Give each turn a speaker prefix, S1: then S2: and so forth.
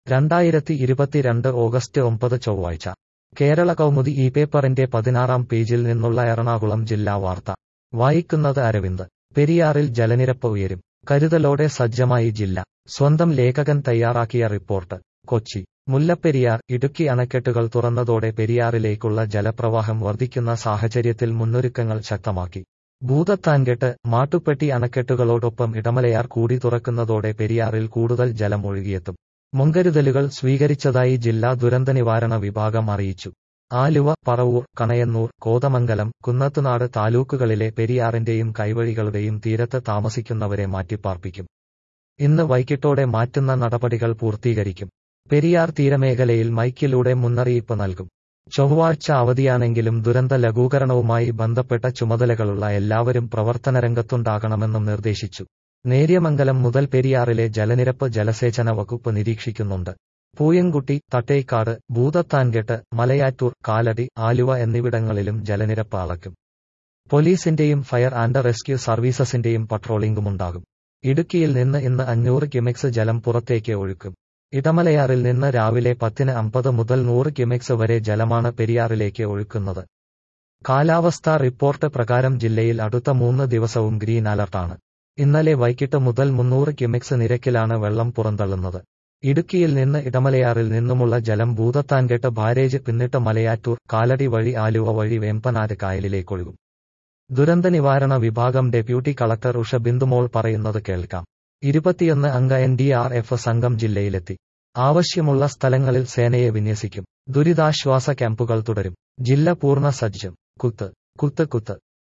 S1: രണ്ടായിരത്തി ഇരുപത്തിരണ്ട് ഓഗസ്റ്റ് ഒമ്പത് ചൊവ്വാഴ്ച കേരള കൗമുദി ഈ പേപ്പറിന്റെ പതിനാറാം പേജിൽ നിന്നുള്ള എറണാകുളം ജില്ലാ വാർത്ത വായിക്കുന്നത് അരവിന്ദ് പെരിയാറിൽ ജലനിരപ്പ് ഉയരും കരുതലോടെ സജ്ജമായി ജില്ല സ്വന്തം ലേഖകൻ തയ്യാറാക്കിയ റിപ്പോർട്ട് കൊച്ചി മുല്ലപ്പെരിയാർ ഇടുക്കി അണക്കെട്ടുകൾ തുറന്നതോടെ പെരിയാറിലേക്കുള്ള ജലപ്രവാഹം വർദ്ധിക്കുന്ന സാഹചര്യത്തിൽ മുന്നൊരുക്കങ്ങൾ ശക്തമാക്കി ഭൂതത്താൻകെട്ട് മാട്ടുപ്പെട്ടി അണക്കെട്ടുകളോടൊപ്പം ഇടമലയാർ കൂടി തുറക്കുന്നതോടെ പെരിയാറിൽ കൂടുതൽ ജലം ഒഴുകിയെത്തും മുൻകരുതലുകൾ സ്വീകരിച്ചതായി ജില്ലാ ദുരന്തനിവാരണ വിഭാഗം അറിയിച്ചു ആലുവ പറവൂർ കണയന്നൂർ കോതമംഗലം കുന്നത്തുനാട് താലൂക്കുകളിലെ പെരിയാറിന്റെയും കൈവഴികളുടെയും തീരത്ത് താമസിക്കുന്നവരെ മാറ്റിപ്പാർപ്പിക്കും ഇന്ന് വൈകിട്ടോടെ മാറ്റുന്ന നടപടികൾ പൂർത്തീകരിക്കും പെരിയാർ തീരമേഖലയിൽ മൈക്കിലൂടെ മുന്നറിയിപ്പ് നൽകും ചൊവ്വാഴ്ച അവധിയാണെങ്കിലും ദുരന്ത ലഘൂകരണവുമായി ബന്ധപ്പെട്ട ചുമതലകളുള്ള എല്ലാവരും പ്രവർത്തനരംഗത്തുണ്ടാകണമെന്നും നിർദ്ദേശിച്ചു നേര്യമംഗലം മുതൽ പെരിയാറിലെ ജലനിരപ്പ് ജലസേചന വകുപ്പ് നിരീക്ഷിക്കുന്നുണ്ട് പൂയംകുട്ടി തട്ടേക്കാട് ഭൂതത്താൻകെട്ട് മലയാറ്റൂർ കാലടി ആലുവ എന്നിവിടങ്ങളിലും ജലനിരപ്പ് അളക്കും പോലീസിന്റെയും ഫയർ ആൻഡ് റെസ്ക്യൂ സർവീസസിന്റെയും പട്രോളിംഗുമുണ്ടാകും ഇടുക്കിയിൽ നിന്ന് ഇന്ന് അഞ്ഞൂറ് ക്യുമെക്സ് ജലം പുറത്തേക്ക് ഒഴുക്കും ഇടമലയാറിൽ നിന്ന് രാവിലെ പത്തിന് അമ്പത് മുതൽ നൂറ് ക്യുമെക്സ് വരെ ജലമാണ് പെരിയാറിലേക്ക് ഒഴുക്കുന്നത് കാലാവസ്ഥാ റിപ്പോർട്ട് പ്രകാരം ജില്ലയിൽ അടുത്ത മൂന്ന് ദിവസവും ഗ്രീൻ അലർട്ടാണ് ഇന്നലെ വൈകിട്ട് മുതൽ മുന്നൂറ് ക്യുമെക്സ് നിരക്കിലാണ് വെള്ളം പുറന്തള്ളുന്നത് ഇടുക്കിയിൽ നിന്ന് ഇടമലയാറിൽ നിന്നുമുള്ള ജലം ഭൂതത്താൻകെട്ട് ബാരേജ് പിന്നിട്ട് മലയാറ്റൂർ കാലടി വഴി ആലുവ വഴി വേമ്പനാട് കായലിലേക്കൊഴുകും ദുരന്ത നിവാരണ വിഭാഗം ഡെപ്യൂട്ടി കളക്ടർ ഉഷ ബിന്ദുമോൾ പറയുന്നത് കേൾക്കാം ഇരുപത്തിയൊന്ന് അംഗ എൻ ഡി ആർ എഫ് സംഘം ജില്ലയിലെത്തി ആവശ്യമുള്ള സ്ഥലങ്ങളിൽ സേനയെ വിന്യസിക്കും ദുരിതാശ്വാസ ക്യാമ്പുകൾ തുടരും ജില്ല പൂർണ്ണ സജ്ജം കുത്ത് കുത്ത് കുത്ത്